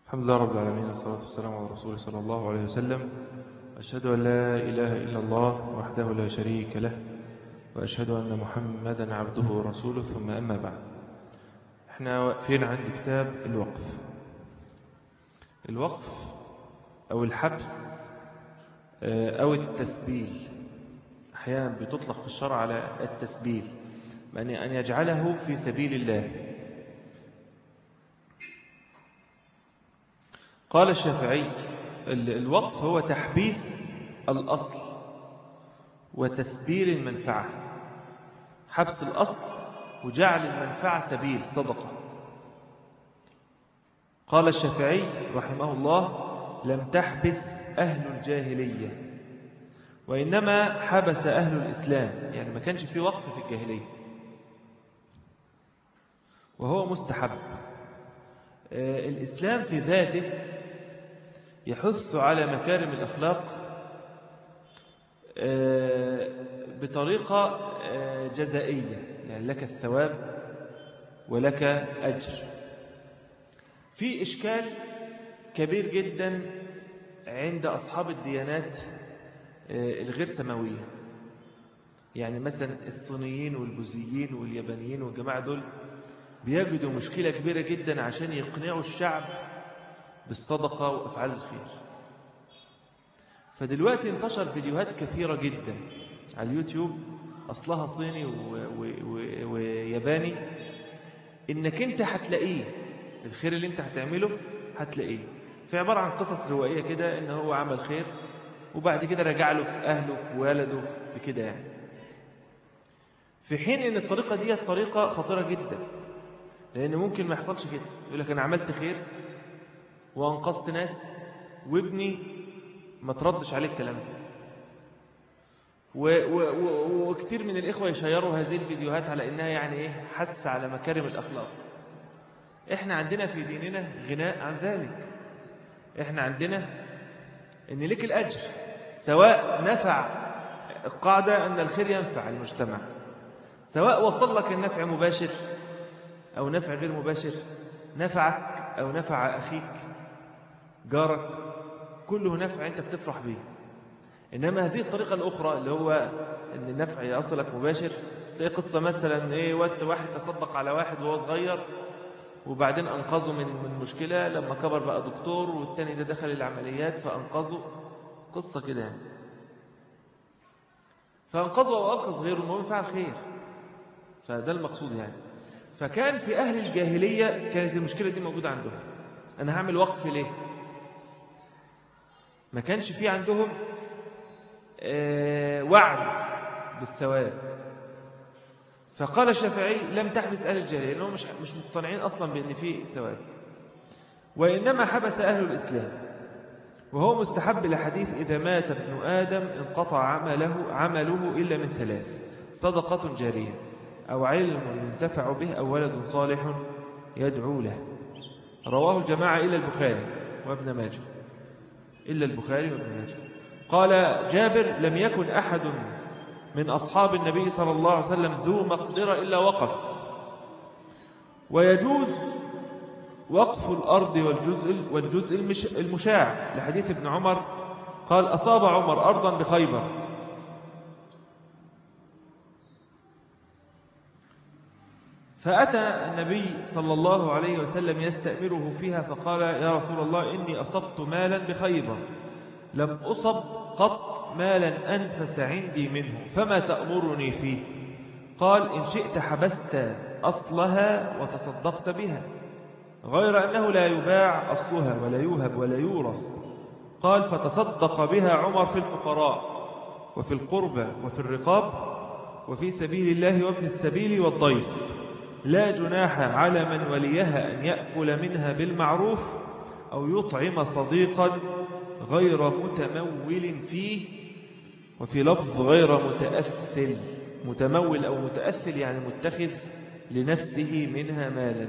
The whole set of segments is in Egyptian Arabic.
الحمد لله رب العالمين والصلاة والسلام على رسوله صلى الله عليه وسلم أشهد أن لا إله إلا الله وحده لا شريك له وأشهد أن محمدا عبده ورسوله ثم أما بعد احنا واقفين عند كتاب الوقف الوقف أو الحبس أو التسبيل أحيانا بتطلق في الشرع على التسبيل يعني أن يجعله في سبيل الله قال الشافعي الوقف هو تحبيس الأصل وتسبيل المنفعة حبس الأصل وجعل المنفعة سبيل صدقة قال الشافعي رحمه الله لم تحبس أهل الجاهلية وإنما حبس أهل الإسلام يعني ما كانش في وقف في الجاهلية وهو مستحب الإسلام في ذاته يحث على مكارم الأخلاق بطريقة جزائية يعني لك الثواب ولك أجر في إشكال كبير جدا عند أصحاب الديانات الغير سماوية يعني مثلا الصينيين والبوذيين واليابانيين والجماعة دول بيجدوا مشكلة كبيرة جدا عشان يقنعوا الشعب بالصدقة وأفعال الخير فدلوقتي انتشر فيديوهات كثيرة جدا على اليوتيوب أصلها صيني وياباني إنك أنت هتلاقيه الخير اللي أنت هتعمله هتلاقيه في عبارة عن قصص روائية كده إن هو عمل خير وبعد كده رجع له في أهله في والده في كده يعني في حين إن الطريقة دي طريقة خطيرة جدا لأن ممكن ما يحصلش كده يقول لك أنا عملت خير وأنقذت ناس وابني ما تردش عليه الكلام ده وكثير من الإخوة يشيروا هذه الفيديوهات على إنها يعني إيه حس على مكارم الأخلاق إحنا عندنا في ديننا غناء عن ذلك إحنا عندنا إن لك الأجر سواء نفع القاعدة أن الخير ينفع المجتمع سواء وصل لك النفع مباشر أو نفع غير مباشر نفعك أو نفع أخيك جارك كله نفع أنت بتفرح به إنما هذه الطريقة الأخرى اللي هو أن النفع يصلك مباشر تلاقي قصة مثلا إيه واحد تصدق على واحد وهو صغير وبعدين أنقذه من من مشكلة لما كبر بقى دكتور والتاني ده دخل العمليات فأنقذه قصة كده يعني فأنقذه أو أنقذ غيره المهم فعل خير فده المقصود يعني فكان في أهل الجاهلية كانت المشكلة دي موجودة عندهم أنا هعمل وقف ليه ما كانش في عندهم آه وعد بالثواب فقال الشافعي لم تحبس أهل الجاهلية لأنهم مش, مش مقتنعين أصلا بأن في ثواب وإنما حبس أهل الإسلام وهو مستحب لحديث إذا مات ابن آدم انقطع عمله, عمله إلا من ثلاث صدقة جارية أو علم ينتفع به أو ولد صالح يدعو له رواه الجماعة إلا البخاري وابن ماجه إلا البخاري وابن ماجه قال جابر لم يكن أحد من أصحاب النبي صلى الله عليه وسلم ذو مقدرة إلا وقف ويجوز وقف الأرض والجزء, والجزء المشاع لحديث ابن عمر قال أصاب عمر أرضا بخيبر فأتى النبي صلى الله عليه وسلم يستأمره فيها فقال يا رسول الله إني أصبت مالا بخيبر لم أصب قط مالا أنفس عندي منه فما تأمرني فيه قال إن شئت حبست أصلها وتصدقت بها غير أنه لا يباع أصلها ولا يوهب ولا يورث قال فتصدق بها عمر في الفقراء وفي القربى وفي الرقاب وفي سبيل الله وابن السبيل والضيف لا جناح على من وليها أن يأكل منها بالمعروف أو يطعم صديقا غير متمول فيه وفي لفظ غير متأثل متمول أو متأثل يعني متخذ لنفسه منها مالا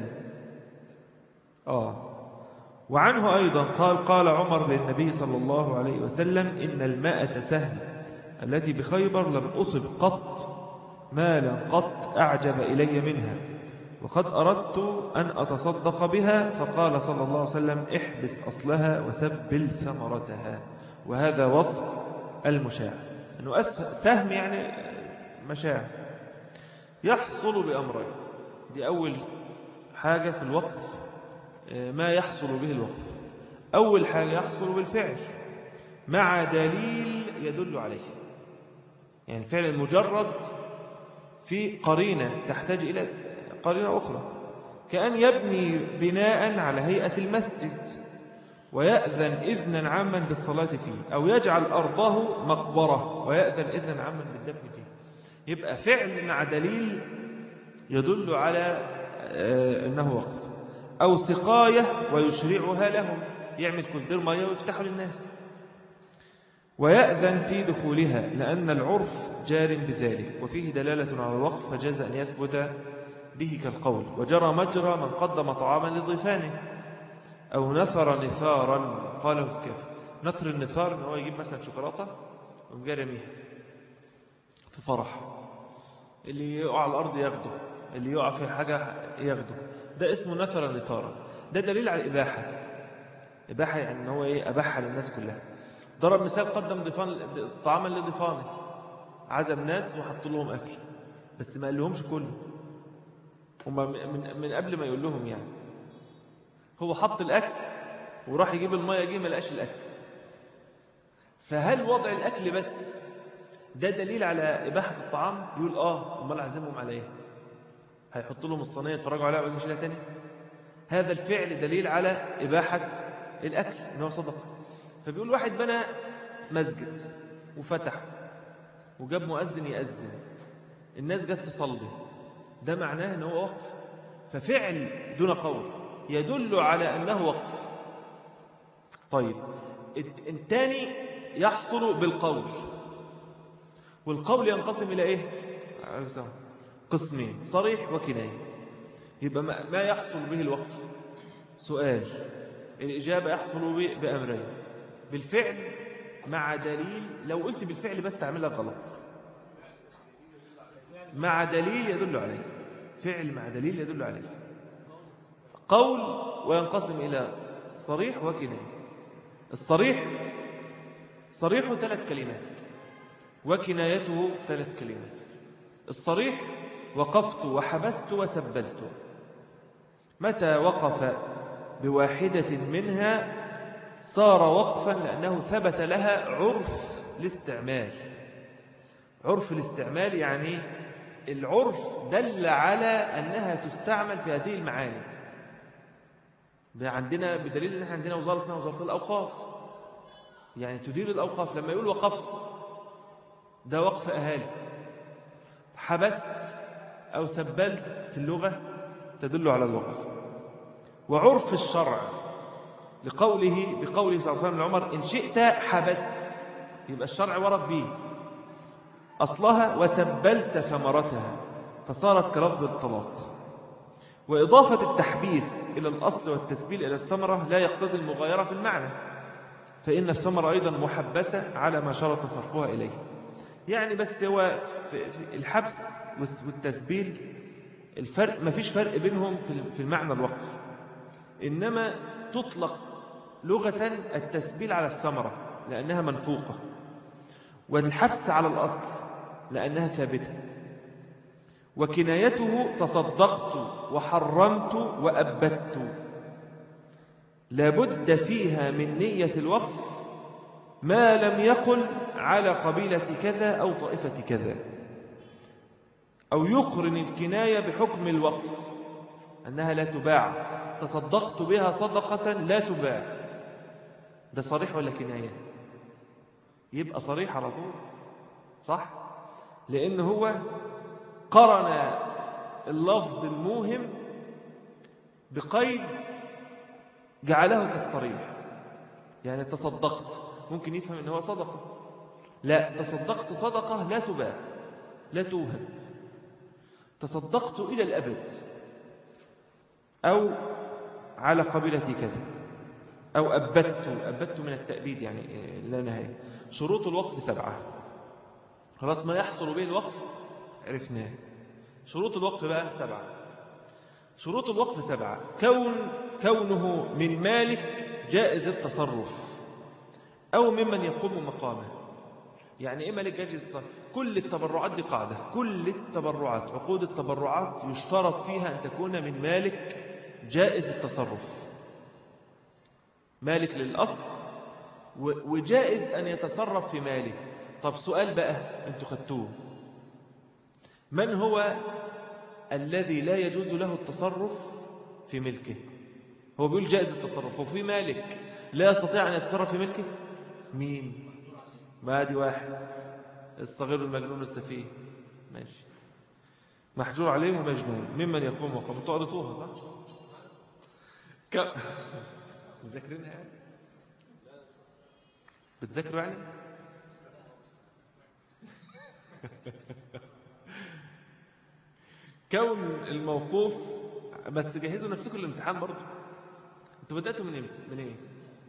آه وعنه أيضا قال قال عمر للنبي صلى الله عليه وسلم إن الماءة سهم التي بخيبر لم أصب قط مالا قط أعجب إلي منها وقد أردت أن أتصدق بها فقال صلى الله عليه وسلم احبس أصلها وسبل ثمرتها وهذا وصف المشاع أنه سهم يعني مشاع يحصل بأمرين دي أول حاجة في الوقف ما يحصل به الوقف أول حاجة يحصل بالفعل مع دليل يدل عليه يعني الفعل المجرد في قرينة تحتاج إلى قرينة أخرى كأن يبني بناء على هيئة المسجد ويأذن إذنا عاما بالصلاة فيه أو يجعل أرضه مقبرة ويأذن إذنا عاما بالدفن فيه يبقى فعل مع دليل يدل على أنه وقت أو سقاية ويشرعها لهم يعمل كولدير مية ويفتحه للناس ويأذن في دخولها لأن العرف جار بذلك وفيه دلالة على الوقف فجاز أن يثبت به كالقول وجرى مجرى من قدم طعاما لضيفانه أو نثر نثارا قاله الكافر نثر النثار أنه يجيب مثلا شوكولاتة ويقوم رميها في فرح اللي يقع على الأرض ياخده اللي يقع في حاجة ياخده ده اسمه نثر نثارا ده دليل على الإباحة إباحة يعني أنه إيه أباحة للناس كلها ضرب مثال قدم ضيفان طعاما لضيفانه عزم ناس وحط لهم أكل بس ما قال لهمش كله هم من, من قبل ما يقول لهم يعني هو حط الأكل وراح يجيب المية جه ما لقاش الأكل فهل وضع الأكل بس ده دليل على إباحة الطعام يقول آه امال عزمهم على إيه هيحط لهم الصينية يتفرجوا عليها ويجي يشيلها تاني هذا الفعل دليل على إباحة الأكل إن هو صدقه فبيقول واحد بنى مسجد وفتح وجاب مؤذن يأذن الناس جت تصلي ده معناه ان هو وقف ففعل دون قول يدل على أنه وقف طيب الثاني يحصل بالقول والقول ينقسم إلى إيه قسمين صريح وكناية يبقى ما يحصل به الوقف سؤال الإجابة يحصل بأمرين بالفعل مع دليل لو قلت بالفعل بس تعملها غلط مع دليل يدل عليه فعل مع دليل يدل عليه قول وينقسم إلى صريح وكناية الصريح صريحه ثلاث كلمات وكنايته ثلاث كلمات الصريح وقفت وحبست وسبلت متى وقف بواحدة منها صار وقفا لأنه ثبت لها عرف الاستعمال عرف الاستعمال يعني العرف دل على أنها تستعمل في هذه المعاني عندنا بدليل أن احنا عندنا وزارة اسمها وزارة الأوقاف يعني تدير الأوقاف لما يقول وقفت ده وقف أهالي حبست أو سبلت في اللغة تدل على الوقف وعرف الشرع لقوله بقوله صلى الله عليه وسلم لعمر إن شئت حبست يبقى الشرع ورد به أصلها وسبلت ثمرتها فصارت كلفظ الطلاق وإضافة التحبيس إلى الأصل والتسبيل إلى الثمرة لا يقتضي المغايرة في المعنى فإن الثمرة أيضا محبسة على ما شرط صرفها إليه يعني بس هو في الحبس والتسبيل الفرق ما فيش فرق بينهم في المعنى الوقف إنما تطلق لغة التسبيل على الثمرة لأنها منفوقة والحبس على الأصل لأنها ثابتة وكنايته تصدقت وحرمت وأبدت لابد فيها من نية الوقف ما لم يقل على قبيلة كذا أو طائفة كذا أو يقرن الكناية بحكم الوقف أنها لا تباع تصدقت بها صدقة لا تباع ده صريح ولا كناية يبقى صريح على طول صح لأن هو قرن اللفظ الموهم بقيد جعله كالصريح يعني تصدقت ممكن يفهم ان هو صدقة لا تصدقت صدقة لا تباع لا توهب تصدقت إلى الأبد أو على قبيلة كذا أو أبدت أبدت من التأبيد يعني لا نهاية شروط الوقف سبعة خلاص ما يحصل به الوقف عرفناه شروط الوقف بقى سبعة شروط الوقف سبعة كون كونه من مالك جائز التصرف أو ممن يقوم مقامه يعني إيه مالك جائز التصرف كل التبرعات دي قاعدة كل التبرعات عقود التبرعات يشترط فيها أن تكون من مالك جائز التصرف مالك للأصل وجائز أن يتصرف في ماله طب سؤال بقى أنتوا خدتوه من هو الذي لا يجوز له التصرف في ملكه هو بيقول جائز التصرف وفي مالك لا يستطيع أن يتصرف في ملكه مين ما دي واحد الصغير المجنون السفيه ماشي محجور عليه ومجنون ممن يقوم وقوم انتوا قريتوها صح ك... مذاكرينها يعني بتذاكروا يعني كون الموقوف بس جهزوا نفسكم للامتحان برضه انتوا بدأتوا من امتى من ايه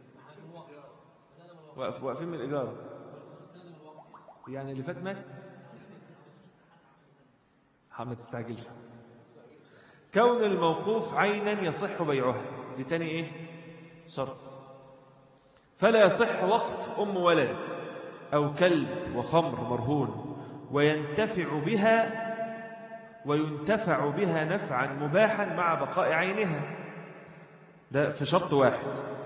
واقفين من الإجارة يعني اللي فات مات ما تستعجلش كون الموقوف عينا يصح بيعها دي تاني ايه شرط فلا يصح وقف أم ولد أو كلب وخمر مرهون وينتفع بها وينتفع بها نفعا مباحا مع بقاء عينها ده في شرط واحد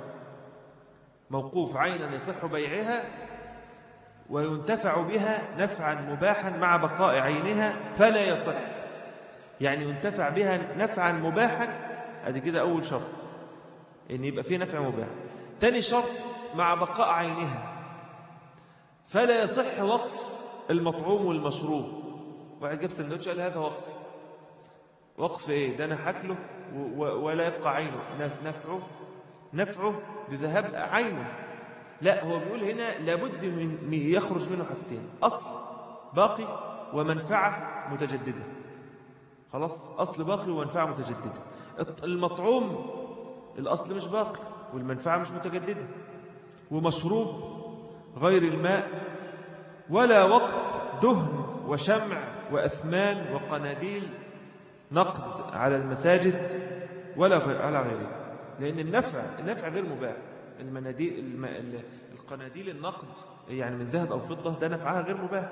موقوف عينا يصح بيعها وينتفع بها نفعا مباحا مع بقاء عينها فلا يصح يعني ينتفع بها نفعا مباحا ادي كده أول شرط ان يبقى فيه نفع مباح تاني شرط مع بقاء عينها فلا يصح وقف المطعوم والمشروب واحد جاب سندوتش قال هذا وقف وقف ايه ده انا هاكله ولا يبقى عينه نفعه نفعه بذهاب عينه لا هو بيقول هنا لابد من يخرج منه حاجتين أصل باقي ومنفعة متجددة خلاص أصل باقي ومنفعة متجددة المطعوم الأصل مش باقي والمنفعة مش متجددة ومشروب غير الماء ولا وقف دهن وشمع وأثمان وقناديل نقد على المساجد ولا على غيره لأن النفع النفع غير مباح المناديل الم... القناديل النقد يعني من ذهب أو فضة ده نفعها غير مباح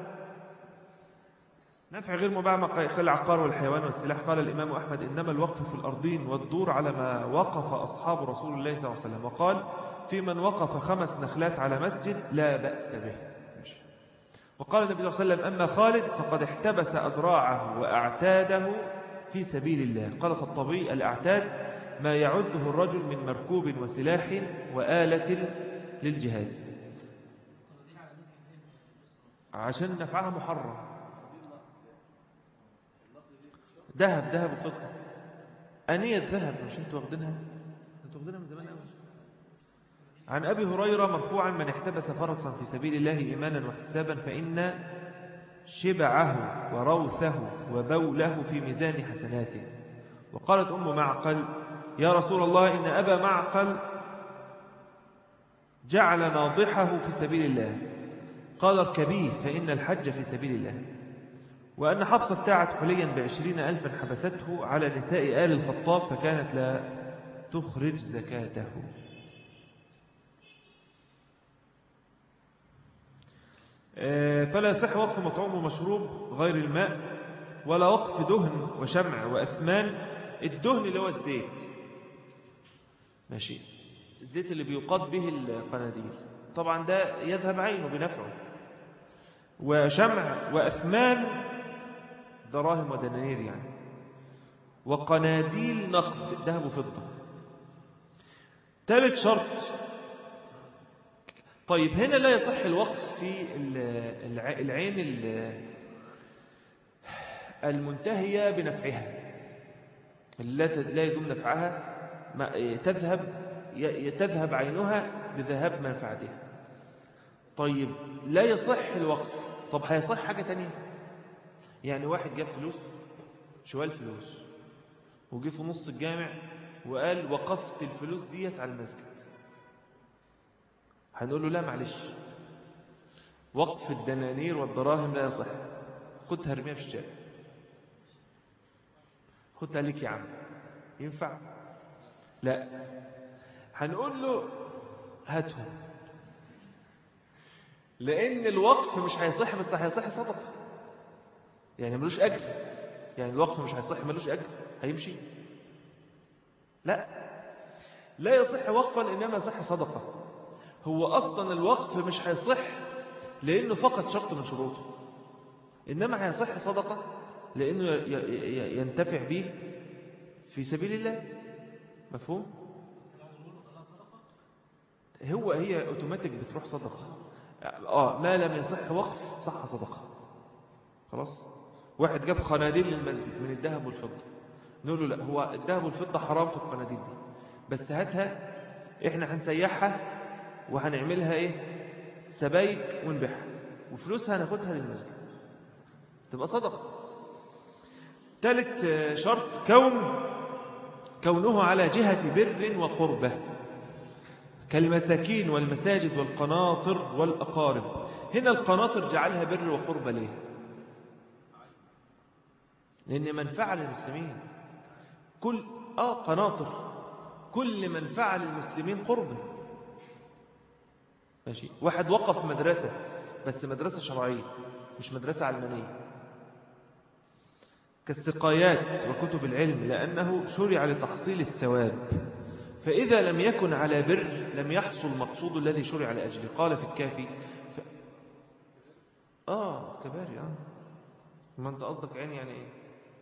نفع غير مباح ما العقار والحيوان والسلاح قال الإمام أحمد إنما الوقف في الأرضين والدور على ما وقف أصحاب رسول الله صلى الله عليه وسلم وقال في من وقف خمس نخلات على مسجد لا بأس به وقال النبي صلى الله عليه وسلم أما خالد فقد احتبس أدراعه وأعتاده في سبيل الله قال الخطابي الأعتاد ما يعده الرجل من مركوب وسلاح وآلة للجهاد عشان نفعها محرم ذهب ذهب وفضة أنية ذهب مش انتوا واخدينها انتوا واخدينها من زمان قوي عن أبي هريرة مرفوعا من احتبس فرسا في سبيل الله إيمانا واحتسابا فإن شبعه وروثه وبوله في ميزان حسناته وقالت أم معقل يا رسول الله إن أبا معقل جعل ناضحه في سبيل الله قال اركبيه فإن الحج في سبيل الله وأن حفصة ابتاعت حليا بعشرين ألفا حبسته على نساء آل الخطاب فكانت لا تخرج زكاته آه، فلا يصح وقف مطعوم ومشروب غير الماء ولا وقف دهن وشمع وأثمان الدهن اللي هو الزيت ماشي الزيت اللي بيقاد به القناديل طبعا ده يذهب عينه بنفعه وشمع وأثمان دراهم ودنانير يعني وقناديل نقد ذهب وفضة ثالث شرط طيب هنا لا يصح الوقف في العين المنتهية بنفعها لا يدوم نفعها تذهب تذهب عينها بذهاب منفعتها طيب لا يصح الوقف طب هيصح حاجة تانية يعني واحد جاب فلوس شوال فلوس وجي في نص الجامع وقال وقفت الفلوس ديت على المسجد هنقول له لا معلش وقف الدنانير والدراهم لا يصح خدها ارميها في الشارع خدها ليك يا عم ينفع لا هنقول له هاتهم لأن الوقف مش هيصح بس هيصح صدقة يعني ملوش أجر يعني الوقف مش هيصح ملوش أجر هيمشي لا لا يصح وقفا إنما يصح صدقة هو أصلا الوقف مش هيصح لأنه فقط شرط من شروطه إنما هيصح صدقة لأنه ينتفع به في سبيل الله مفهوم هو هي اوتوماتيك بتروح صدقة اه ما لم يصح وقف صح صدقة خلاص واحد جاب قناديل للمسجد من الذهب والفضة نقول له لا هو الذهب والفضة حرام في القناديل دي بس هاتها احنا هنسيحها وهنعملها ايه سبايك ونبيعها وفلوسها هناخدها للمسجد تبقى صدقة ثالث شرط كون كونه على جهة بر وقربة كالمساكين والمساجد والقناطر والأقارب هنا القناطر جعلها بر وقربة ليه لأن منفعة للمسلمين كل آه قناطر كل منفعة للمسلمين قربة ماشي واحد وقف مدرسة بس مدرسة شرعية مش مدرسة علمانية كالسقايات وكتب العلم لأنه شرع لتحصيل الثواب فإذا لم يكن على بر لم يحصل المقصود الذي شرع لأجله قال في الكافي ف... آه كباري آه ما أنت قصدك عين يعني إيه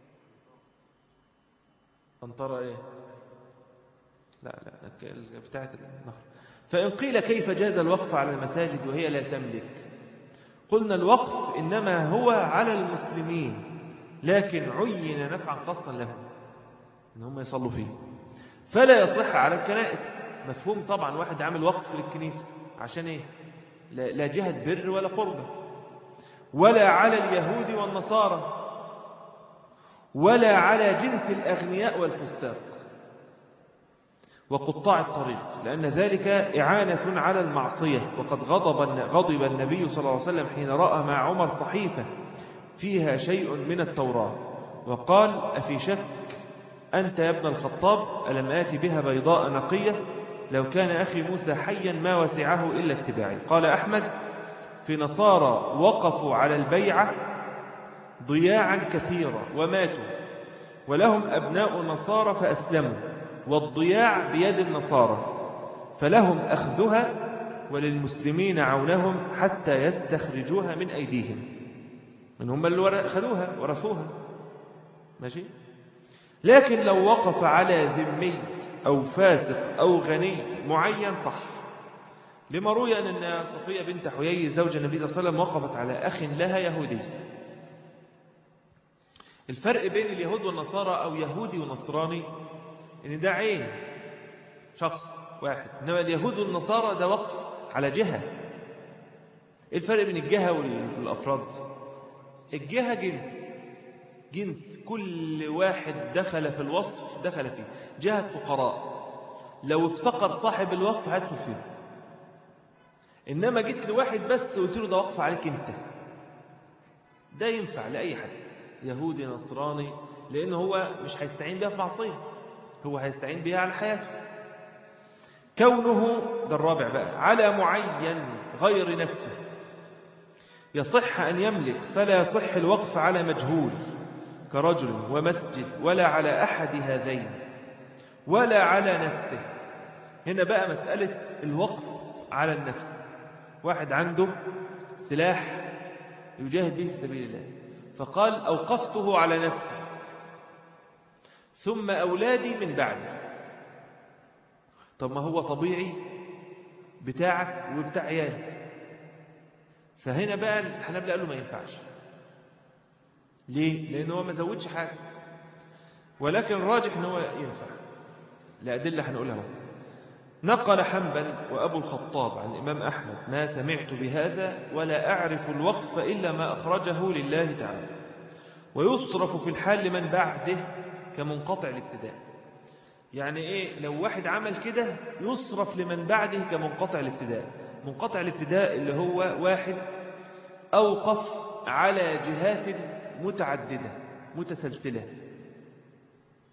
أنطرة إيه لا لا بتاعت النهر فإن قيل كيف جاز الوقف على المساجد وهي لا تملك قلنا الوقف إنما هو على المسلمين لكن عين نفعا خاصا لهم إن هم يصلوا فيه فلا يصح على الكنائس مفهوم طبعا واحد عامل وقف للكنيسة عشان ايه لا جهة بر ولا قربة ولا على اليهود والنصارى ولا على جنس الأغنياء والفساق وقطاع الطريق لأن ذلك إعانة على المعصية وقد غضب غضب النبي صلى الله عليه وسلم حين رأى مع عمر صحيفة فيها شيء من التوراة وقال أفي شك أنت يا ابن الخطاب ألم آتي بها بيضاء نقية لو كان أخي موسى حيا ما وسعه إلا اتباعي قال أحمد في نصارى وقفوا على البيعة ضياعا كثيرا وماتوا ولهم أبناء نصارى فأسلموا والضياع بيد النصارى فلهم أخذها وللمسلمين عونهم حتى يستخرجوها من أيديهم من هم اللي أخذوها ورثوها ماشي لكن لو وقف على ذمي أو فاسق أو غني معين صح لما روي أن صفية بنت حيي زوج النبي صلى الله عليه وسلم وقفت على أخ لها يهودي الفرق بين اليهود والنصارى أو يهودي ونصراني إن ده عين شخص واحد إنما اليهود والنصارى ده وقف على جهة إيه الفرق بين الجهة والأفراد الجهة جنس جنس كل واحد دخل في الوصف دخل فيه جهة فقراء لو افتقر صاحب الوقف هيدخل فيه إنما جيت لواحد بس قلت له ده وقف عليك أنت ده ينفع لأي حد يهودي نصراني لأنه هو مش هيستعين بها في معصية هو هيستعين بها على حياته كونه ده الرابع بقى على معين غير نفسه يصح أن يملك فلا يصح الوقف على مجهول كرجل ومسجد ولا على أحد هذين ولا على نفسه هنا بقى مسألة الوقف على النفس واحد عنده سلاح يجاهد به في سبيل الله فقال أوقفته على نفسي ثم أولادي من بعدي طب ما هو طبيعي بتاعك وبتاع عيالك فهنا بقى الحنابلة قالوا ما ينفعش ليه؟ لأنه هو ما زودش حاجة ولكن الراجح أنه ينفع لأدلة هنقولها هو. نقل حنبل وأبو الخطاب عن الإمام أحمد ما سمعت بهذا ولا أعرف الوقف إلا ما أخرجه لله تعالى ويصرف في الحال لمن بعده كمنقطع الابتداء يعني إيه لو واحد عمل كده يصرف لمن بعده كمنقطع الابتداء منقطع الابتداء اللي هو واحد أوقف على جهات متعددة متسلسلة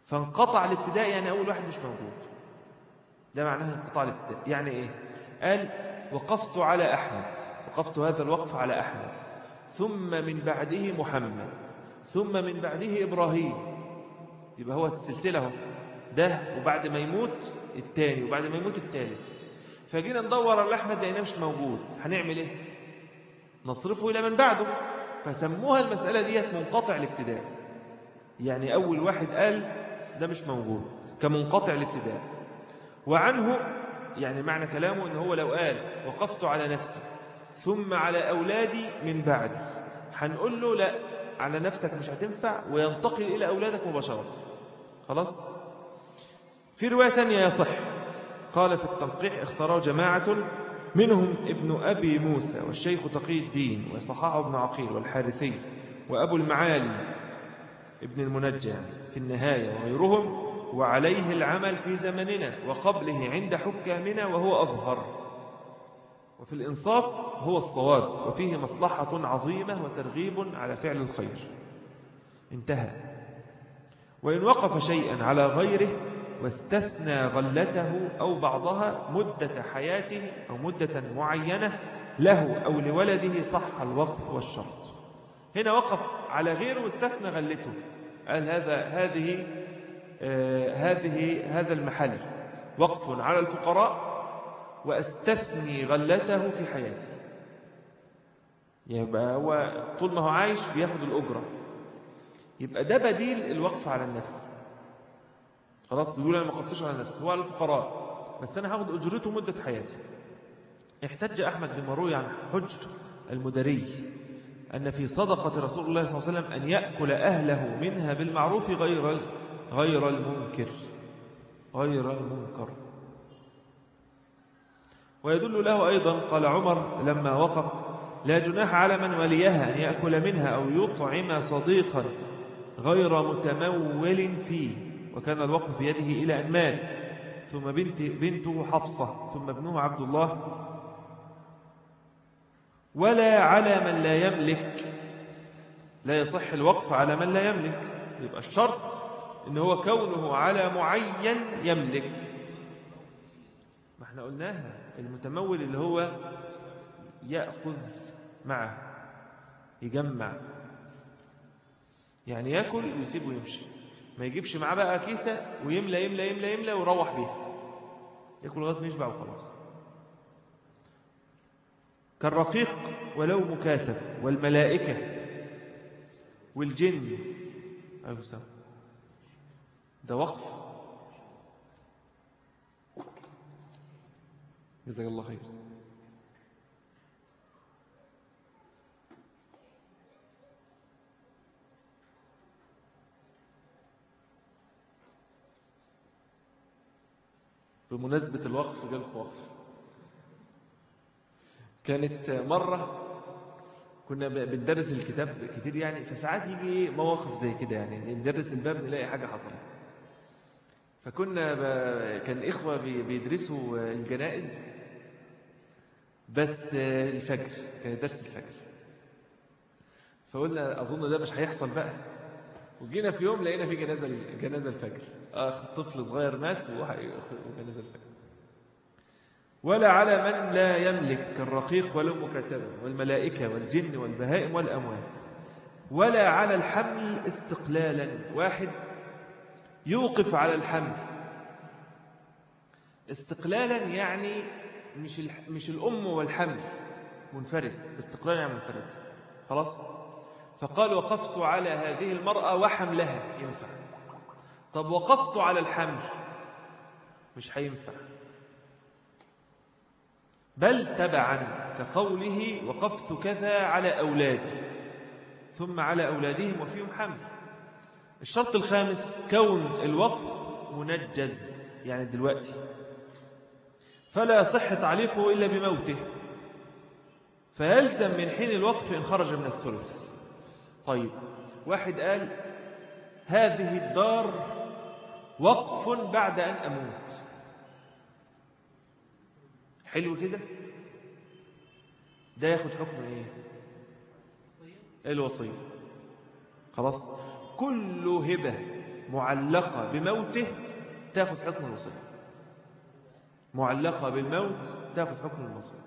فانقطع الابتداء يعني أول واحد مش موجود ده معناه انقطاع الابتداء يعني إيه قال وقفت على أحمد وقفت هذا الوقف على أحمد ثم من بعده محمد ثم من بعده إبراهيم يبقى هو السلسلة هو ده وبعد ما يموت الثاني وبعد ما يموت الثالث فجينا ندور على أحمد لقيناه مش موجود هنعمل إيه نصرفه إلى من بعده فسموها المسألة ديت منقطع الابتداء يعني أول واحد قال ده مش موجود كمنقطع الابتداء وعنه يعني معنى كلامه ان هو لو قال وقفت على نفسي ثم على أولادي من بعد هنقول له لا على نفسك مش هتنفع وينتقل إلى أولادك مباشرة خلاص في رواية ثانية يصح قال في التنقيح اختاروا جماعة منهم ابن أبي موسى والشيخ تقي الدين وصحاح بن عقيل والحارثي وأبو المعالي ابن المنجى في النهاية وغيرهم وعليه العمل في زمننا وقبله عند حكامنا وهو أظهر وفي الإنصاف هو الصواب وفيه مصلحة عظيمة وترغيب على فعل الخير انتهى وإن وقف شيئا على غيره واستثنى غلته أو بعضها مدة حياته أو مدة معينة له أو لولده صح الوقف والشرط هنا وقف على غيره واستثنى غلته قال هذا هذه آه هذه هذا المحل وقف على الفقراء واستثني غلته في حياته يبقى هو طول ما هو عايش بياخد الأجرة يبقى ده بديل الوقف على النفس خلاص يقول أنا ما قفتش على نفسي هو على الفقراء بس أنا هاخد أجرته مدة حياتي احتج أحمد بن مروي عن حج المدري أن في صدقة رسول الله صلى الله عليه وسلم أن يأكل أهله منها بالمعروف غير غير المنكر غير المنكر ويدل له أيضا قال عمر لما وقف لا جناح على من وليها أن يأكل منها أو يطعم صديقا غير متمول فيه وكان الوقف في يده إلى أن مات ثم بنت بنته حفصة ثم ابنه عبد الله ولا على من لا يملك لا يصح الوقف على من لا يملك يبقى الشرط ان هو كونه على معين يملك ما احنا قلناها المتمول اللي هو يأخذ معه يجمع يعني يأكل ويسيبه يمشي ما يجيبش معاه بقى كيسة ويملى يملى يملى يملى ويروح بيها يأكل لغاية ما يشبع وخلاص كالرقيق ولو مكاتب والملائكة والجن عليكم السلام ده وقف جزاك الله خير بمناسبة الوقف جالك وقف كانت مرة كنا بندرس الكتاب كتير يعني فساعات يجي مواقف زي كده يعني ندرس الباب نلاقي حاجة حصلت فكنا ب... كان إخوة بيدرسوا الجنائز بس الفجر كان درس الفجر فقلنا أظن ده مش هيحصل بقى وجينا في يوم لقينا في جنازة جنازة الفجر أخ طفل صغير مات وجنازة الفجر ولا على من لا يملك كالرقيق ولو مكتبا والملائكة والجن والبهائم والأموال ولا على الحمل استقلالا واحد يوقف على الحمل استقلالا يعني مش مش الأم والحمل منفرد استقلالا يعني منفرد خلاص فقال وقفت على هذه المرأة وحملها ينفع طب وقفت على الحمل مش هينفع بل تبعا كقوله وقفت كذا على أولادي ثم على أولادهم وفيهم حمل الشرط الخامس كون الوقف منجز يعني دلوقتي فلا صح تعليقه إلا بموته فيلزم من حين الوقف إن خرج من الثلث طيب واحد قال هذه الدار وقف بعد أن أموت حلو كده ده ياخد حكم ايه الوصية خلاص كل هبة معلقة بموته تاخذ حكم الوصية معلقة بالموت تاخذ حكم الوصية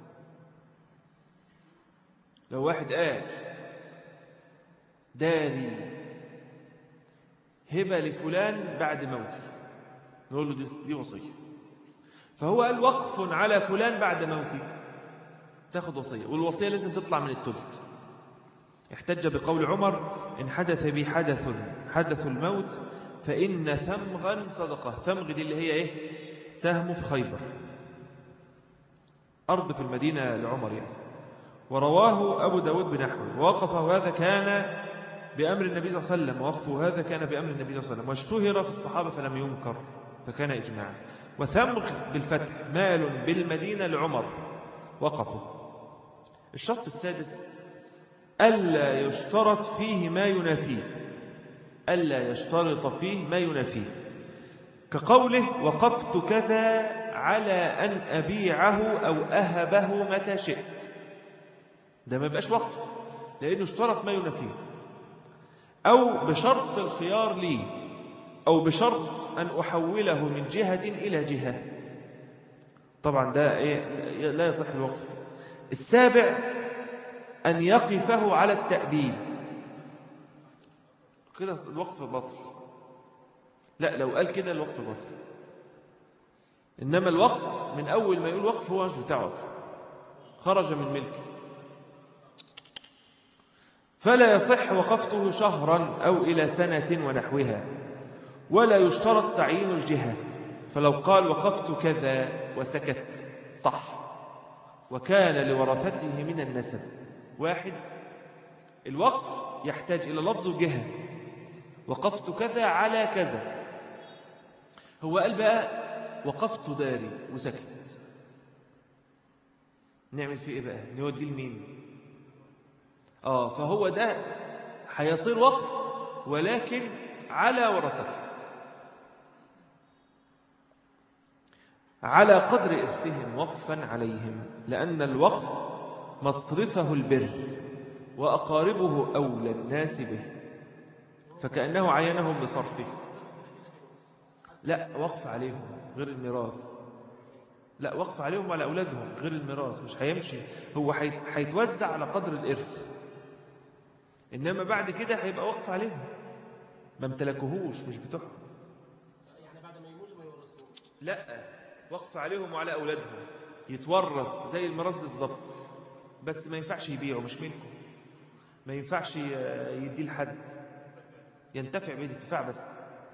لو واحد قال داري هبة لفلان بعد موته نقول له دي, دي وصية فهو قال وقف على فلان بعد موته تاخذ وصية والوصية لازم تطلع من التلت احتج بقول عمر إن حدث بي حدث حدث الموت فإن ثمغا صدقة ثمغ دي اللي هي إيه سهم في خيبر أرض في المدينة لعمر يعني ورواه أبو داود بنحوه ووقفه هذا كان بأمر النبي صلى الله عليه وسلم ووقفه هذا كان بأمر النبي صلى الله عليه وسلم واشتهر في الصحابة فلم ينكر فكان إجماعا وثمغ بالفتح مال بالمدينة لعمر وقفه الشرط السادس ألا يشترط فيه ما ينافيه ألا يشترط فيه ما ينافيه كقوله وقفت كذا على أن أبيعه أو أهبه متى شئت ده ما يبقاش وقف لأنه اشترط ما ينافيه أو بشرط الخيار لي أو بشرط أن أحوله من جهة إلى جهة طبعا ده إيه لا يصح الوقف السابع أن يقفه على التأبيد كده الوقف بطل لا لو قال كده الوقف بطل إنما الوقف من أول ما يقول وقف هو مش بتاعه خرج من ملكه فلا يصح وقفته شهرا أو إلى سنة ونحوها ولا يشترط تعيين الجهة فلو قال وقفت كذا وسكت صح وكان لورثته من النسب واحد الوقف يحتاج إلى لفظ وجهة وقفت كذا على كذا هو قال بقى وقفت داري وسكت نعمل فيه ايه بقى نودي لمين اه فهو ده هيصير وقف ولكن على ورثته على قدر إرثهم وقفا عليهم لأن الوقف مصرفه البر وأقاربه أولى الناس به فكأنه عينهم بصرفه لا وقف عليهم غير الميراث لا وقف عليهم وعلى أولادهم غير الميراث مش هيمشي هو هيتوزع على قدر الإرث إنما بعد كده هيبقى وقف عليهم ما امتلكوهوش مش بتوعهم يعني بعد ما يموتوا ما يورثوه لا وقف عليهم وعلى أولادهم يتورث زي الميراث بالظبط بس ما ينفعش يبيعه مش ملكه ما ينفعش يديه لحد ينتفع به الانتفاع بس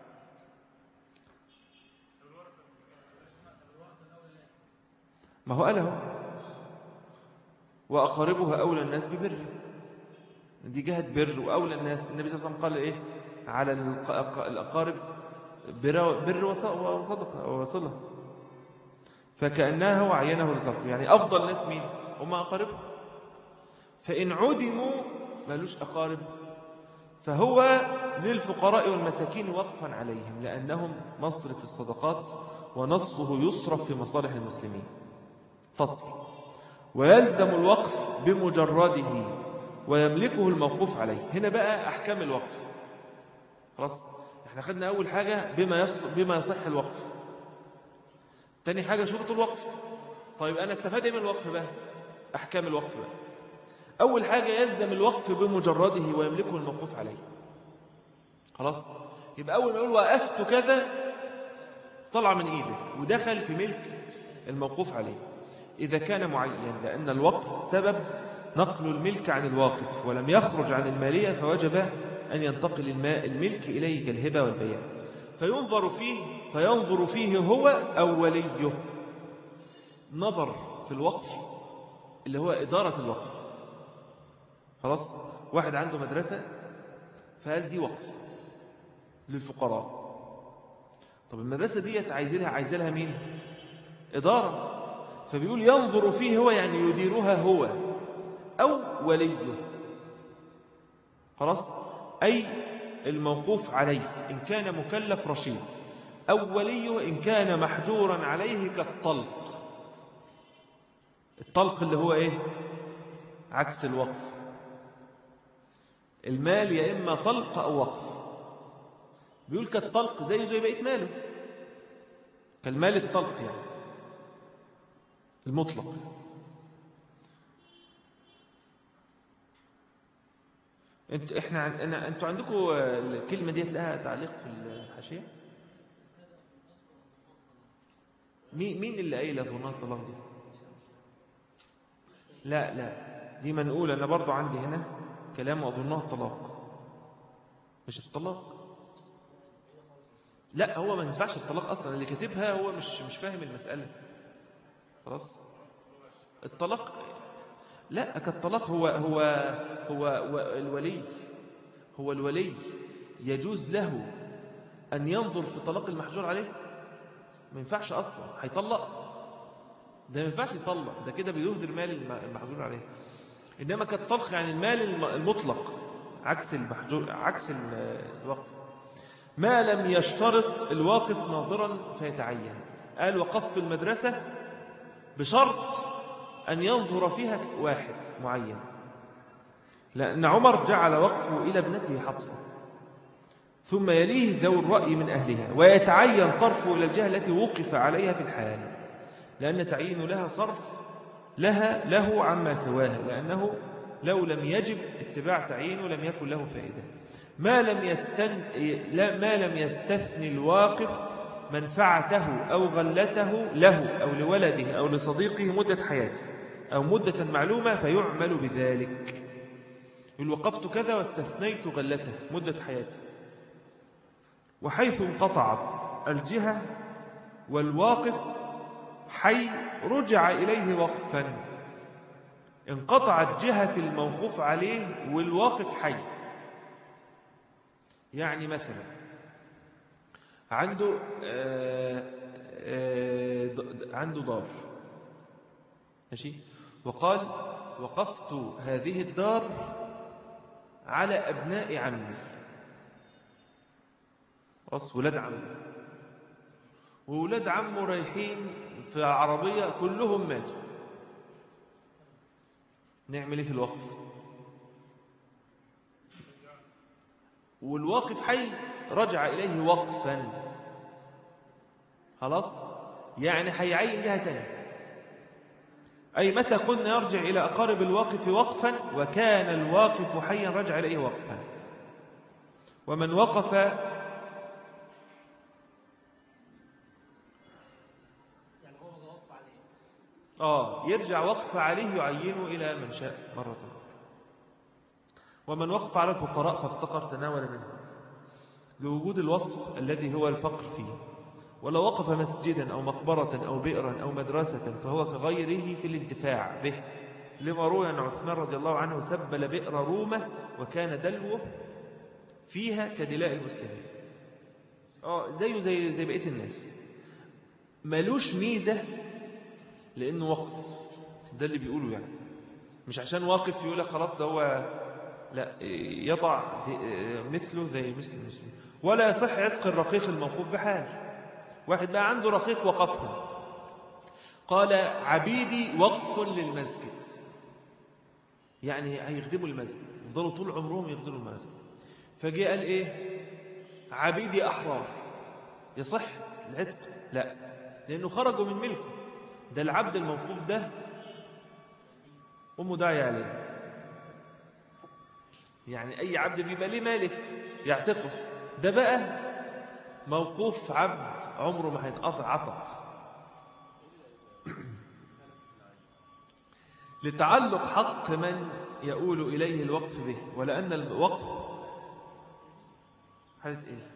ما هو قال اهو وأقاربها أولى الناس ببر دي جهة بر وأولى الناس النبي صلى الله عليه وسلم قال إيه على الأقارب بر بر وصدقة وصلة فكأنه عينه لصرف يعني أفضل الناس مين هم أقاربه فإن عدموا مالوش أقارب فهو للفقراء والمساكين وقفا عليهم لأنهم مصرف الصدقات ونصه يصرف في مصالح المسلمين فصل ويلزم الوقف بمجرده ويملكه الموقوف عليه هنا بقى أحكام الوقف خلاص احنا خدنا أول حاجة بما, يصل بما يصح الوقف تاني حاجة شروط الوقف طيب أنا استفاد من الوقف بقى أحكام الوقف بقى أول حاجة يلزم الوقف بمجرده ويملكه الموقوف عليه خلاص يبقى أول ما يقول وقفت كذا طلع من إيدك ودخل في ملك الموقوف عليه إذا كان معين لأن الوقف سبب نقل الملك عن الواقف ولم يخرج عن المالية فوجب أن ينتقل الماء الملك إليه كالهبة والبيع فينظر فيه فينظر فيه هو أو وليه نظر في الوقف اللي هو إدارة الوقف خلاص واحد عنده مدرسة فقال دي وقف للفقراء طب المدرسة دي عايزينها عايزينها مين إدارة فبيقول ينظر فيه هو يعني يديرها هو أو وليه خلاص أي الموقوف عليه إن كان مكلف رشيد أو وليه إن كان محجورا عليه كالطلق الطلق اللي هو إيه عكس الوقف المال يا إما طلق أو وقف بيقول كالطلق زيه زي بقية ماله كالمال الطلق يعني المطلق انت احنا عن- انا انتوا عندكم الكلمه ديت لها تعليق في الحاشيه مين مين اللي قايل ظنان الطلاق دي لا لا دي منقوله انا برضو عندي هنا كلام اظنها الطلاق مش الطلاق لا هو ما ينفعش الطلاق اصلا اللي كاتبها هو مش مش فاهم المساله خلاص الطلاق لا كالطلاق هو هو هو هو الولي هو الولي يجوز له أن ينظر في طلاق المحجور عليه ما ينفعش أصلا هيطلق ده ما ينفعش يطلق ده كده بيهدر مال الم- المحجور عليه إنما كالطلق يعني المال الم- المطلق عكس المحجور عكس ال- الوقف ما لم يشترط الواقف ناظرا فيتعين قال وقفت المدرسة بشرط أن ينظر فيها واحد معين لأن عمر جعل وقفه إلى ابنته حفصة ثم يليه ذو الرأي من أهلها ويتعين صرفه إلى الجهة التي وقف عليها في الحال لأن تعيين لها صرف لها له عما سواها لأنه لو لم يجب اتباع تعيينه لم يكن له فائدة ما لم يستن لا ما لم يستثني الواقف منفعته أو غلته له أو لولده أو لصديقه مدة حياته أو مدة معلومة فيعمل بذلك يقول وقفت كذا واستثنيت غلته مدة حياتي وحيث انقطعت الجهة والواقف حي رجع إليه وقفا انقطعت جهة الموقوف عليه والواقف حي يعني مثلا عنده آه، آه، د- د- عنده دار ماشي وقال وقفت هذه الدار على أبناء عمي خلاص ولاد عمه وولاد عمه رايحين في عربية كلهم ماتوا نعمل ايه في الوقف والواقف حي رجع إليه وقفا خلاص يعني هيعين جهة تانية أي متى قلنا يرجع إلى أقارب الواقف وقفا وكان الواقف حيا رجع إليه وقفا ومن وقف يعني هو متوقف عليه آه يرجع وقف عليه يعينه إلى من شاء مرة أخرى ومن وقف على الفقراء فافتقر تناول منه لوجود الوصف الذي هو الفقر فيه ولو وقف مسجدا أو مقبرة أو بئرا أو مدرسة فهو كغيره في الانتفاع به لما روي أن عثمان رضي الله عنه سبل بئر رومة وكان دلوه فيها كدلاء المسلمين اه زيه زي زي بقية الناس ملوش ميزة لأنه وقف ده اللي بيقوله يعني مش عشان واقف يقول لك خلاص ده هو لا يضع دي- مثله زي مثل المسلم ولا يصح عتق الرقيق الموقوف بحال واحد بقى عنده رقيق وقفهم قال عبيدي وقف للمسجد يعني هيخدموا المسجد يفضلوا طول عمرهم يخدموا المسجد فجاء قال ايه عبيدي احرار يصح العتق لا لانه خرجوا من ملكه ده العبد الموقوف ده امه داعي عليه يعني اي عبد بيبقى ليه مالك يعتقه ده بقى موقوف عبد عمره ما هيتقطع عطق لتعلق حق من يؤول إليه الوقف به ولأن الوقف حالة إيه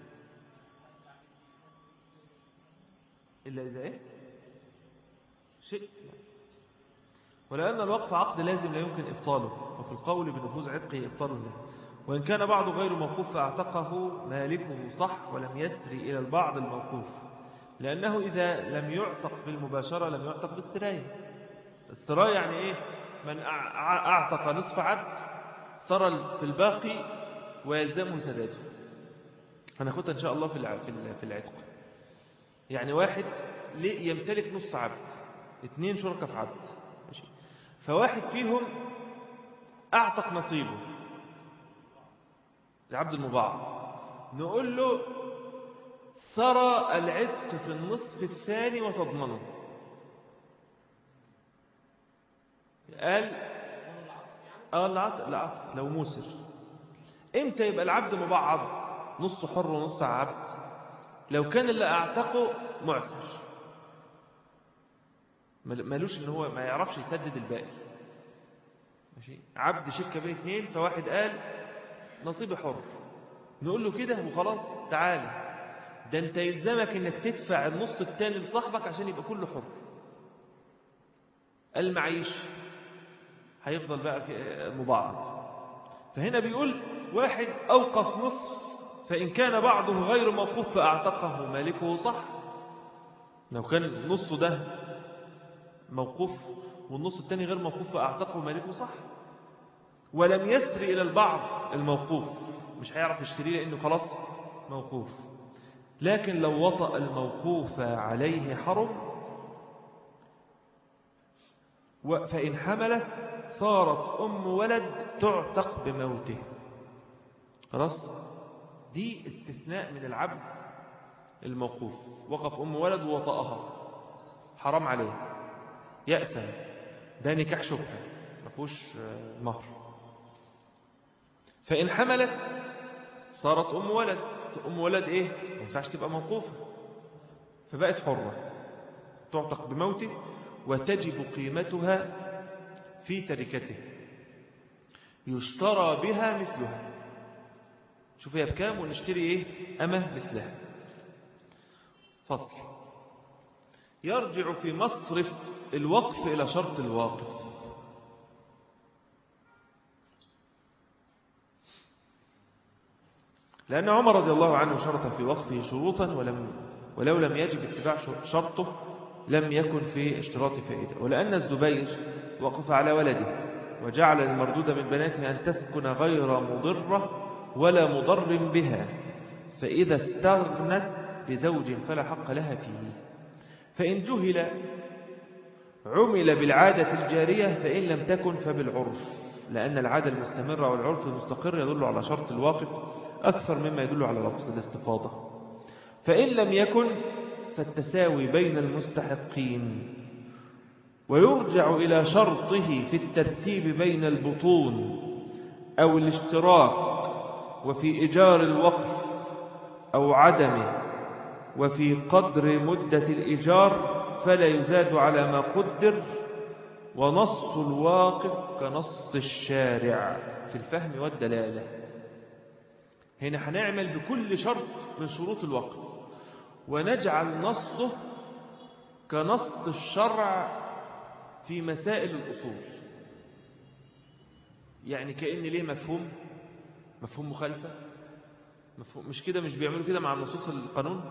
إلا إذا إيه شيء ولأن الوقف عقد لازم لا يمكن إبطاله وفي القول بنفوذ عتقه إبطال له وإن كان بعض غير موقوف فاعتقه مالكه صح ولم يسري إلى البعض الموقوف لأنه إذا لم يعتق بالمباشرة لم يعتق بالسراية السراية يعني إيه من أع- أع- أعتق نصف عبد سرى في الباقي ويلزمه سداده هناخدها إن شاء الله في الع- في ال- في العتق يعني واحد ليه يمتلك نص عبد اثنين شركة في عبد ماشي. فواحد فيهم أعتق نصيبه العبد المبعض نقول له سرى العتق في النصف الثاني وتضمنه قال اه العتق العتق لو موسر امتى يبقى العبد مبعض نص حر ونص عبد لو كان اللي اعتقه معسر مالوش ان هو ما يعرفش يسدد الباقي ماشي عبد شركه بين اثنين فواحد قال نصيبي حر نقول له كده وخلاص تعالى ده انت يلزمك انك تدفع النص الثاني لصاحبك عشان يبقى كله حر المعيش هيفضل بقى مبعض فهنا بيقول واحد أوقف نصف فإن كان بعضه غير موقوف فأعتقه مالكه صح لو كان نصه ده موقوف والنص الثاني غير موقوف فأعتقه مالكه صح ولم يسر إلى البعض الموقوف مش هيعرف يشتريه لأنه خلاص موقوف لكن لو وطأ الموقوف عليه حرم فإن حملت صارت أم ولد تعتق بموته خلاص دي استثناء من العبد الموقوف وقف أم ولد ووطأها حرام عليه يأثم ده نكاح شبهة ما فيهوش مهر فإن حملت صارت أم ولد أم ولد إيه ما ينفعش تبقى موقوفة فبقت حرة تعتق بموته وتجب قيمتها في تركته يشترى بها مثلها شوف هي بكام ونشتري ايه أمه مثلها فصل يرجع في مصرف الوقف إلى شرط الواقف لأن عمر رضي الله عنه شرط في وقفه شروطا ولم ولو لم يجب اتباع شرطه لم يكن في اشتراط فائدة ولأن الزبير وقف على ولده وجعل المردود من بناته أن تسكن غير مضرة ولا مضر بها فإذا استغنت بزوج فلا حق لها فيه فإن جهل عمل بالعادة الجارية فإن لم تكن فبالعرف لأن العادة المستمرة والعرف المستقر يدل على شرط الواقف أكثر مما يدل على لفظ الاستفاضة فإن لم يكن فالتساوي بين المستحقين ويرجع إلى شرطه في الترتيب بين البطون أو الاشتراك وفي إيجار الوقف أو عدمه وفي قدر مدة الإيجار فلا يزاد على ما قدر ونص الواقف كنص الشارع في الفهم والدلالة هنا هنعمل بكل شرط من شروط الوقف ونجعل نصه كنص الشرع في مسائل الأصول يعني كأن ليه مفهوم مفهوم مخالفة مفهوم مش كده مش بيعملوا كده مع نصوص القانون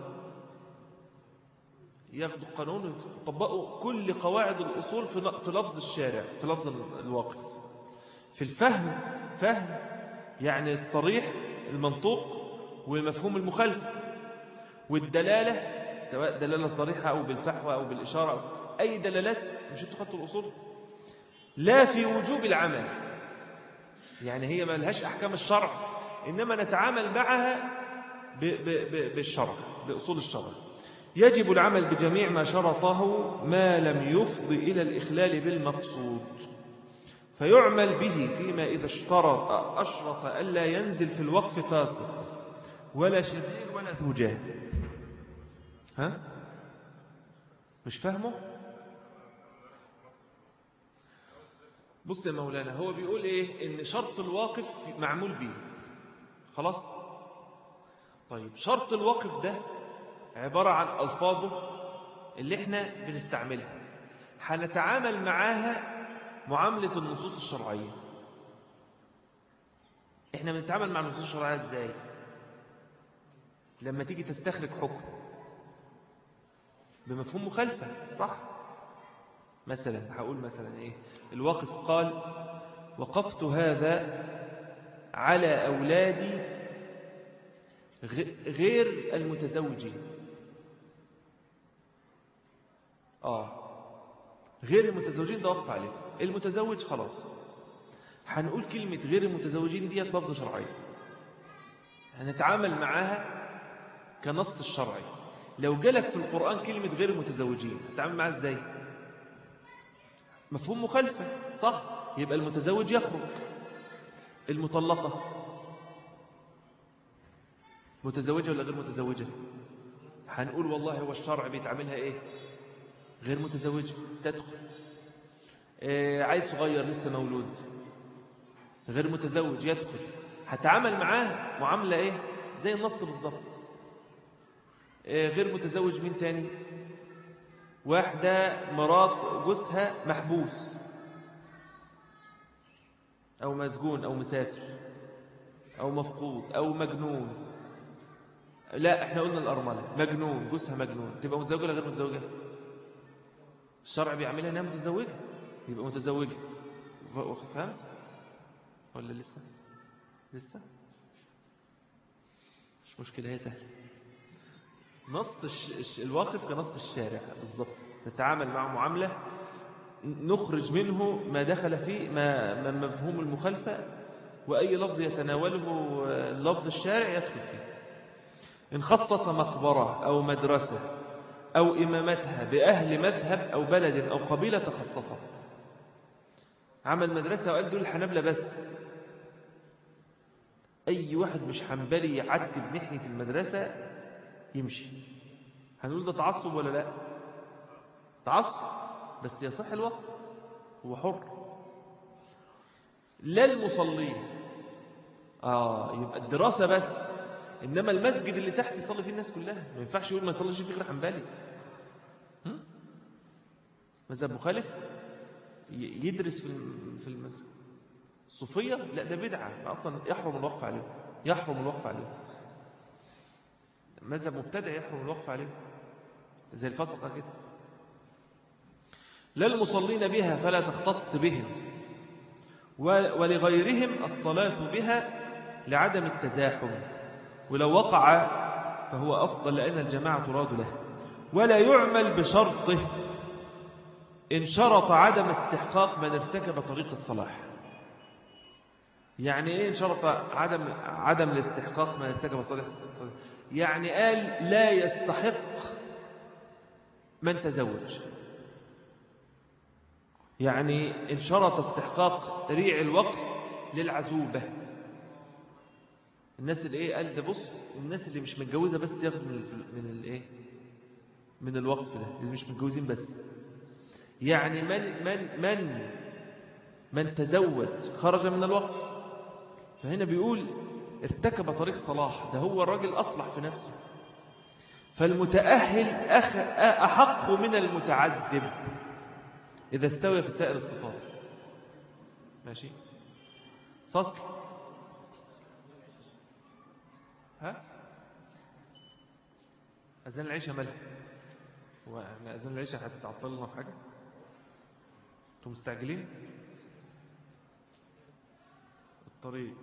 ياخدوا القانون ويطبقوا كل قواعد الأصول في لفظ الشارع في لفظ الواقف في الفهم فهم يعني الصريح المنطوق والمفهوم المخالف والدلالة سواء دلالة صريحة أو بالفحوى أو بالإشارة أو أي دلالات مش انتوا خدتوا الأصول لا في وجوب العمل يعني هي ما لهاش أحكام الشرع إنما نتعامل معها ب ب ب بالشرع بأصول الشرع يجب العمل بجميع ما شرطه ما لم يفض إلى الإخلال بالمقصود فيعمل به فيما إذا اشترط أشرط ألا ينزل في الوقف فاسق ولا شرير ولا ذو جاه ها مش فاهمه بص يا مولانا هو بيقول ايه ان شرط الواقف معمول به خلاص طيب شرط الواقف ده عبارة عن ألفاظه اللي احنا بنستعملها هنتعامل معاها معاملة النصوص الشرعية احنا بنتعامل مع النصوص الشرعية ازاي لما تيجي تستخرج حكم بمفهوم مخالفة صح مثلا هقول مثلا ايه الواقف قال وقفت هذا على أولادي غير المتزوجين آه غير المتزوجين ده وقف عليه المتزوج خلاص هنقول كلمة غير المتزوجين دي لفظ شرعي هنتعامل معاها كنص الشرعي لو جالك في القرآن كلمة غير متزوجين هتعامل معاه ازاي مفهوم مخالفة صح يبقى المتزوج يخرج المطلقة متزوجة ولا غير متزوجة هنقول والله هو الشرع بيتعاملها ايه غير متزوجة تدخل إيه عيل صغير لسه مولود غير متزوج يدخل هتعامل معاه معاملة ايه زي النص بالضبط إيه غير متزوج مين تاني واحدة مرات جوزها محبوس أو مسجون أو مسافر أو مفقود أو مجنون لا احنا قلنا الأرملة مجنون جوزها مجنون تبقى متزوجة ولا غير متزوجة الشرع بيعملها انها متزوجة يبقى متزوجة ف- فهمت ولا لسه لسه مش مشكلة هي سهلة نص الش... الش... الواقف كنص الشارع بالضبط نتعامل مع معاملة نخرج منه ما دخل فيه ما, ما مفهوم المخالفة وأي لفظ يتناوله لفظ الشارع يدخل فيه إن خصص مقبرة أو مدرسة أو إمامتها بأهل مذهب أو بلد أو قبيلة تخصصت عمل مدرسة وقال دول الحنابلة بس أي واحد مش حنبلي يعدي بناحية المدرسة يمشي هنقول ده تعصب ولا لا تعصب بس يصح الوقف هو حر لا المصلين آه يبقى الدراسة بس إنما المسجد اللي تحت يصلي فيه الناس كلها ما ينفعش يقول ما يصليش فيه غير حنبلي هم؟ مذهب مخالف ي- يدرس في الم- في المدرسة الصوفية لا ده بدعة أصلا يحرم الوقف عليهم يحرم الوقف عليهم مذهب مبتدع يحرم الوقف عليه زي الفسقة كده لا المصلين بها فلا تختص بهم و- ولغيرهم الصلاة بها لعدم التزاحم ولو وقع فهو أفضل لأن الجماعة تراد له ولا يعمل بشرطه إن شرط عدم استحقاق من ارتكب طريق الصلاح يعني ايه ان شرط عدم عدم الاستحقاق من ارتكب صالح يعني قال لا يستحق من تزوج يعني ان شرط استحقاق ريع الوقف للعزوبة الناس اللي ايه قال ده بص الناس اللي مش متجوزة بس ياخد من الفل- من الايه من الوقف ده اللي مش متجوزين بس يعني من من من من تزوج خرج من الوقف فهنا بيقول ارتكب طريق صلاح ده هو الراجل أصلح في نفسه فالمتأهل أخ أحق من المتعذب إذا استوى في سائر الصفات ماشي فصل ها أذان العيشة ملح هو احنا أذان العيشة هتتعطلنا في حاجة انتوا مستعجلين الطريق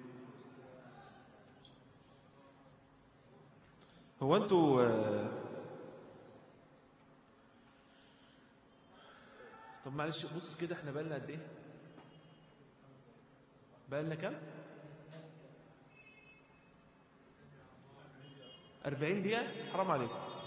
هو انتوا آه، طب معلش بص كده احنا بقالنا قد ايه بقالنا كام 40 دقيقة حرام عليكم